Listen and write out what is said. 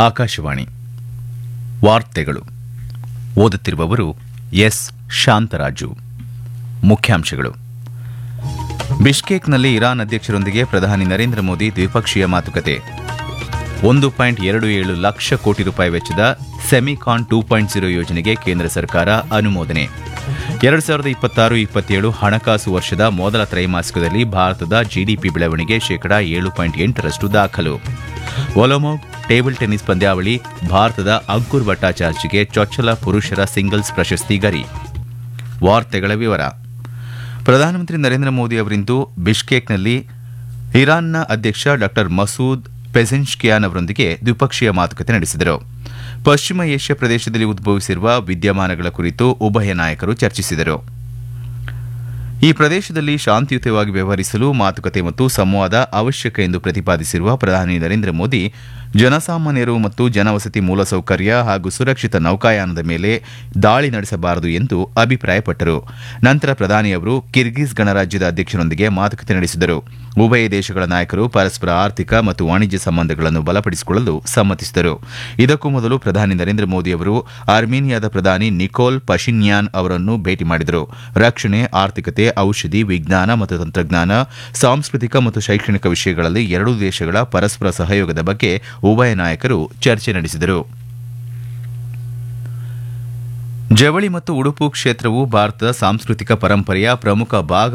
ಆಕಾಶವಾಣಿ ವಾರ್ತೆಗಳು ಓದುತ್ತಿರುವವರು ಎಸ್ ಶಾಂತರಾಜು ಮುಖ್ಯಾಂಶಗಳು ಬಿಷ್ಕೇಕ್ನಲ್ಲಿ ಇರಾನ್ ಅಧ್ಯಕ್ಷರೊಂದಿಗೆ ಪ್ರಧಾನಿ ನರೇಂದ್ರ ಮೋದಿ ದ್ವಿಪಕ್ಷೀಯ ಮಾತುಕತೆ ಒಂದು ಪಾಯಿಂಟ್ ಎರಡು ಏಳು ಲಕ್ಷ ಕೋಟಿ ರೂಪಾಯಿ ವೆಚ್ಚದ ಸೆಮಿಕಾನ್ ಟೂ ಪಾಯಿಂಟ್ ಜೀರೋ ಯೋಜನೆಗೆ ಕೇಂದ್ರ ಸರ್ಕಾರ ಅನುಮೋದನೆ ಎರಡು ಸಾವಿರದ ಇಪ್ಪತ್ತಾರು ಇಪ್ಪತ್ತೇಳು ಹಣಕಾಸು ವರ್ಷದ ಮೊದಲ ತ್ರೈಮಾಸಿಕದಲ್ಲಿ ಭಾರತದ ಜಿಡಿಪಿ ಬೆಳವಣಿಗೆ ಶೇಕಡಾ ಏಳು ಪಾಯಿಂಟ್ ಎಂಟರಷ್ಟು ದಾಖಲು ಒಲೊಮೊಗ್ ಟೇಬಲ್ ಟೆನ್ನಿಸ್ ಪಂದ್ಯಾವಳಿ ಭಾರತದ ಅಂಕುರ್ ಭಟ್ಟಾಚಾರ್ಜಿಗೆ ಚೊಚ್ಚಲ ಪುರುಷರ ಸಿಂಗಲ್ಸ್ ಪ್ರಶಸ್ತಿ ಗರಿ ವಾರ್ತೆಗಳ ವಿವರ ಪ್ರಧಾನಮಂತ್ರಿ ನರೇಂದ್ರ ಮೋದಿ ಅವರಿಂದು ಬಿಷ್ಕೇಕ್ನಲ್ಲಿ ಇರಾನ್ನ ಅಧ್ಯಕ್ಷ ಡಾ ಮಸೂದ್ ಪೆಸೆನ್ಷ್ಕಿಯಾನ್ ಅವರೊಂದಿಗೆ ದ್ವಿಪಕ್ಷೀಯ ಮಾತುಕತೆ ನಡೆಸಿದರು ಪಶ್ಚಿಮ ಏಷ್ಯಾ ಪ್ರದೇಶದಲ್ಲಿ ಉದ್ಭವಿಸಿರುವ ವಿದ್ಯಮಾನಗಳ ಕುರಿತು ಉಭಯ ನಾಯಕರು ಚರ್ಚಿಸಿದರು ಈ ಪ್ರದೇಶದಲ್ಲಿ ಶಾಂತಿಯುತವಾಗಿ ವ್ಯವಹರಿಸಲು ಮಾತುಕತೆ ಮತ್ತು ಸಂವಾದ ಅವಶ್ಯಕ ಎಂದು ಪ್ರತಿಪಾದಿಸಿರುವ ಪ್ರಧಾನಿ ನರೇಂದ್ರ ಮೋದಿ ಜನಸಾಮಾನ್ಯರು ಮತ್ತು ಜನವಸತಿ ಮೂಲಸೌಕರ್ಯ ಹಾಗೂ ಸುರಕ್ಷಿತ ನೌಕಾಯಾನದ ಮೇಲೆ ದಾಳಿ ನಡೆಸಬಾರದು ಎಂದು ಅಭಿಪ್ರಾಯಪಟ್ಟರು ನಂತರ ಪ್ರಧಾನಿ ಅವರು ಕಿರ್ಗಿಜ್ ಗಣರಾಜ್ಯದ ಅಧ್ಯಕ್ಷರೊಂದಿಗೆ ಮಾತುಕತೆ ನಡೆಸಿದರು ಉಭಯ ದೇಶಗಳ ನಾಯಕರು ಪರಸ್ಪರ ಆರ್ಥಿಕ ಮತ್ತು ವಾಣಿಜ್ಯ ಸಂಬಂಧಗಳನ್ನು ಬಲಪಡಿಸಿಕೊಳ್ಳಲು ಸಮ್ಮತಿಸಿದರು ಇದಕ್ಕೂ ಮೊದಲು ಪ್ರಧಾನಿ ನರೇಂದ್ರ ಮೋದಿ ಅವರು ಅರ್ಮೇನಿಯಾದ ಪ್ರಧಾನಿ ನಿಕೋಲ್ ಪಶಿನ್ಯಾನ್ ಅವರನ್ನು ಭೇಟಿ ಮಾಡಿದರು ರಕ್ಷಣೆ ಆರ್ಥಿಕತೆ ಔಷಧಿ ವಿಜ್ಞಾನ ಮತ್ತು ತಂತ್ರಜ್ಞಾನ ಸಾಂಸ್ಕೃತಿಕ ಮತ್ತು ಶೈಕ್ಷಣಿಕ ವಿಷಯಗಳಲ್ಲಿ ಎರಡೂ ದೇಶಗಳ ಪರಸ್ಪರ ಸಹಯೋಗದ ಬಗ್ಗೆ ಉಭಯ ನಾಯಕರು ಚರ್ಚೆ ನಡೆಸಿದರು ಜವಳಿ ಮತ್ತು ಉಡುಪು ಕ್ಷೇತ್ರವು ಭಾರತದ ಸಾಂಸ್ಕೃತಿಕ ಪರಂಪರೆಯ ಪ್ರಮುಖ ಭಾಗ